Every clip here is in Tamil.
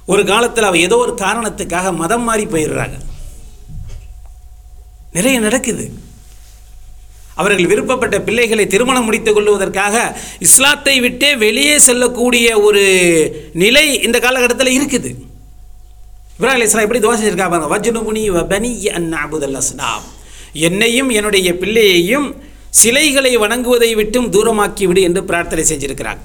ஒரு காலத்தில் அவ ஏதோ ஒரு காரணத்துக்காக மதம் மாறி போயிடுறாங்க நிறைய நடக்குது அவர்கள் விருப்பப்பட்ட பிள்ளைகளை திருமணம் முடித்துக் கொள்வதற்காக இஸ்லாத்தை விட்டே வெளியே செல்லக்கூடிய ஒரு நிலை இந்த காலகட்டத்தில் இருக்குது இப்ராஹிம் இஸ்லாம் எப்படி துவா செஞ்சிருக்கா பாருங்க வஜ்னுமுனி வபனி அன் அபுதல் அஸ்லாம் என்னையும் என்னுடைய பிள்ளையையும் சிலைகளை வணங்குவதை விட்டும் தூரமாக்கி விடு என்று பிரார்த்தனை செஞ்சிருக்கிறாங்க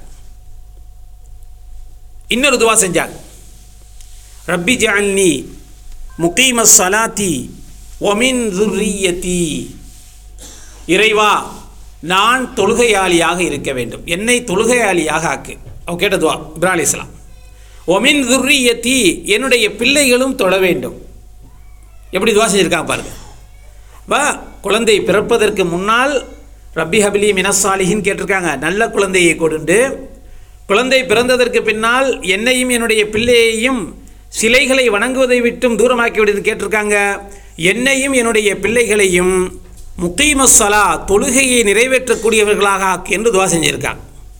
இன்னொரு துவா செஞ்சாங்க ரப்பி ஜஅல்னி முகீம சலாத்தி ஒமின் துர்ரியத்தி இறைவா நான் தொழுகையாளியாக இருக்க வேண்டும் என்னை தொழுகையாளியாக ஆக்கு அவங்க கேட்ட துவா இப்ராஹிம் இஸ்லாம் ஒமின் துர்ரியத்தி என்னுடைய பிள்ளைகளும் தொழ வேண்டும் எப்படி துவா செஞ்சிருக்காங்க பாருங்க வா குழந்தை பிறப்பதற்கு முன்னால் ரப்பி ஹபிலி மினசாலிஹின்னு கேட்டிருக்காங்க நல்ல குழந்தையை கொடுண்டு குழந்தை பிறந்ததற்கு பின்னால் என்னையும் என்னுடைய பிள்ளையையும் சிலைகளை வணங்குவதை விட்டும் தூரமாக்கி விடுது கேட்டிருக்காங்க என்னையும் என்னுடைய பிள்ளைகளையும் முக்கீமஸ்ஸலா தொழுகையை நிறைவேற்றக்கூடியவர்களாக ஆக்கு என்று துவா செஞ்சிருக்காங்க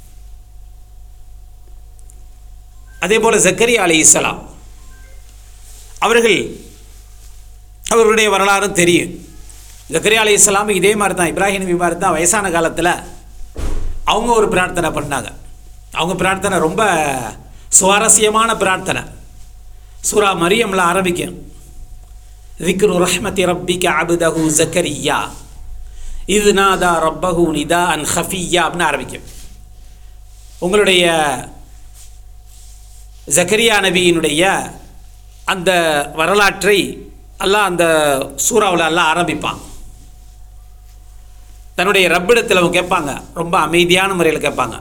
அதே போல் ஜக்கரியா அலி இஸ்லாம் அவர்கள் அவர்களுடைய வரலாறும் தெரியும் ஜக்கரியா அலி இஸ்லாம் இதே மாதிரி தான் இப்ராஹிம் நபி மாதிரி தான் வயசான காலத்தில் அவங்க ஒரு பிரார்த்தனை பண்ணாங்க அவங்க பிரார்த்தனை ரொம்ப சுவாரஸ்யமான பிரார்த்தனை சூரா மரியம்ல ஆரம்பிக்கும் ذكر رحمة ربك عبده زكريا இது நாதா ரப்பஹு நிதா அன் ஹஃபியா அப்படின்னு ஆரம்பிக்கும் உங்களுடைய ஜக்கரியா நபியினுடைய அந்த வரலாற்றை அல்லாஹ் அந்த சூறாவில் அல்லாஹ் ஆரம்பிப்பான் தன்னுடைய ரப்பிடத்தில் அவங்க கேட்பாங்க ரொம்ப அமைதியான முறையில் கேட்பாங்க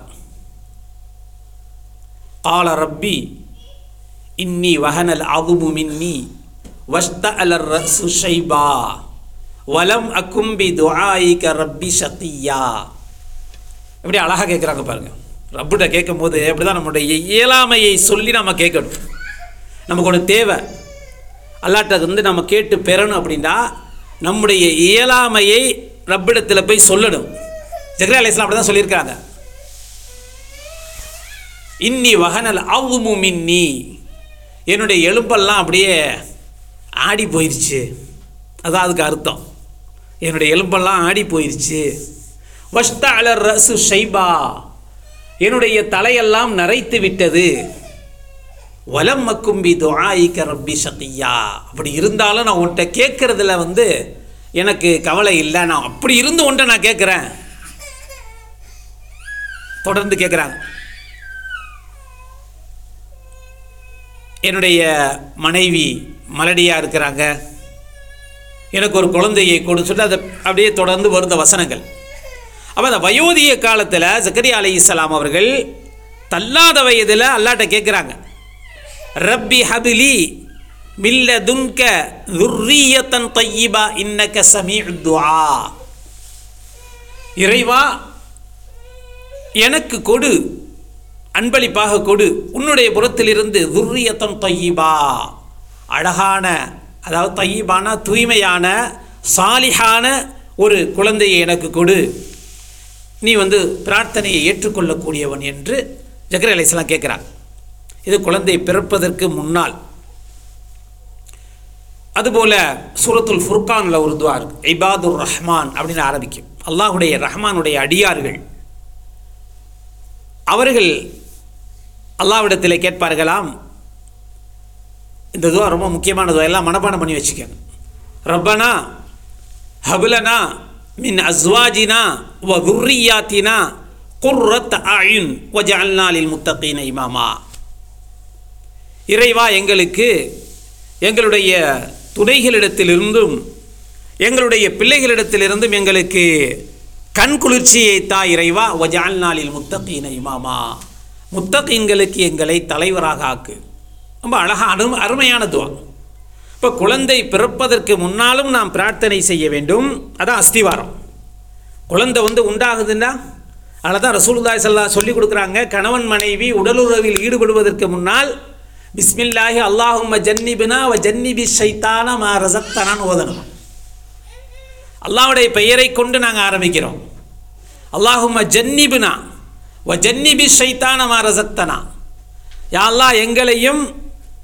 قال ربي إني وهن العظم مني واشتعل الرأس شيبا ولم أكن بدعائك ربي شقيا எப்படி அழகாக கேட்குறாங்க பாருங்க ரப்பிட்ட கேட்கும் போது அப்படி தான் நம்முடைய இயலாமையை சொல்லி நம்ம கேட்கணும் நமக்கு ஒன்று தேவை அல்லாட்ட வந்து நம்ம கேட்டு பெறணும் அப்படின்னா நம்முடைய இயலாமையை ரப்பிடத்தில் போய் சொல்லணும் ஜக்ரா அலிஸ்லாம் அப்படி தான் சொல்லியிருக்காங்க இன்னி வகனல் அவுமு மின்னி என்னுடைய எலும்பெல்லாம் அப்படியே ஆடி போயிடுச்சு அதான் அதுக்கு அர்த்தம் என்னுடைய எலும்பெல்லாம் ஆடி போயிடுச்சு வஷ்த அலர் ரசு ஷைபா என்னுடைய தலையெல்லாம் நரைத்து விட்டது வலம் மக்கும்பி துஆயிக்க ரப்பி ஷகியா அப்படி இருந்தாலும் நான் உன்கிட்ட கேட்குறதுல வந்து எனக்கு கவலை இல்லை நான் அப்படி இருந்து உன்ட்ட நான் கேட்குறேன் தொடர்ந்து கேட்குறாங்க என்னுடைய மனைவி மலடியாக இருக்கிறாங்க எனக்கு ஒரு குழந்தையை கொடு சொல்லிட்டு அதை அப்படியே தொடர்ந்து வருந்த வசனங்கள் அப்போ அந்த வயோதிக காலத்தில் ஜக்கரியா அலி இஸ்லாம் அவர்கள் தள்ளாத வயதில் அல்லாட்ட கேட்குறாங்க ரப்பி ஹபிலி மில்ல துன்க துர்ரியத்தன் தையிபா இன்னக்க சமீ துஆ இறைவா எனக்கு கொடு அன்பளிப்பாக கொடு உன்னுடைய புறத்திலிருந்து துர்ரியத்தன் தையிபா அழகான அதாவது தையிபான தூய்மையான சாலிஹான ஒரு குழந்தையை எனக்கு கொடு நீ வந்து பிரார்த்தனையை ஏற்றுக்கொள்ளக்கூடியவன் என்று ஜக்கர் அலைஸ்லாம் கேட்குறாங்க இது குழந்தை பிறப்பதற்கு முன்னால் அதுபோல் சூரத்துல் ஃபுர்கானில் ஒரு துவா இருக்கு இபாதுர் ரஹ்மான் அப்படின்னு ஆரம்பிக்கும் அல்லாஹுடைய ரஹ்மானுடைய அடியார்கள் அவர்கள் அல்லாவிடத்தில் கேட்பார்களாம் இந்த துவா ரொம்ப முக்கியமான துவா எல்லாம் மனப்பாடம் பண்ணி வச்சுக்கோங்க ரப்பனா ஹபுலனா மின் அஸ்வாஜினா வ துர்ரியாத்தினா குர்ரத் அயுன் வஜஅல்னா லில் முத்தகீன இமாமா இறைவா எங்களுக்கு எங்களுடைய துணைகளிடத்திலிருந்தும் எங்களுடைய பிள்ளைகளிடத்திலிருந்தும் எங்களுக்கு கண் குளிர்ச்சியை தா இறைவா வஜால்நாளில் முத்தகீன இமாமா முத்தகீன்களுக்கு எங்களை தலைவராக ஆக்கு ரொம்ப அழகாக அரு அருமையான துவா இப்போ குழந்தை பிறப்பதற்கு முன்னாலும் நாம் பிரார்த்தனை செய்ய வேண்டும் அதான் அஸ்திவாரம் குழந்தை வந்து உண்டாகுதுன்னா அதில் தான் ரசூலுல்லாய் சல்லா சொல்லி கொடுக்குறாங்க கணவன் மனைவி உடலுறவில் ஈடுபடுவதற்கு முன்னால் பிஸ்மில்லாஹி அல்லாஹும்ம ஜன்னிபினா வ ஜன்னிபி ஷைத்தான மா ரசக்தனான்னு ஓதணும் அல்லாஹ்வுடைய பெயரை கொண்டு நாங்கள் ஆரம்பிக்கிறோம் அல்லாஹும்ம ஜன்னிபினா வ ஜன்னிபி ஷைத்தான மா ரசக்தனா யா அல்லாஹ் எங்களையும்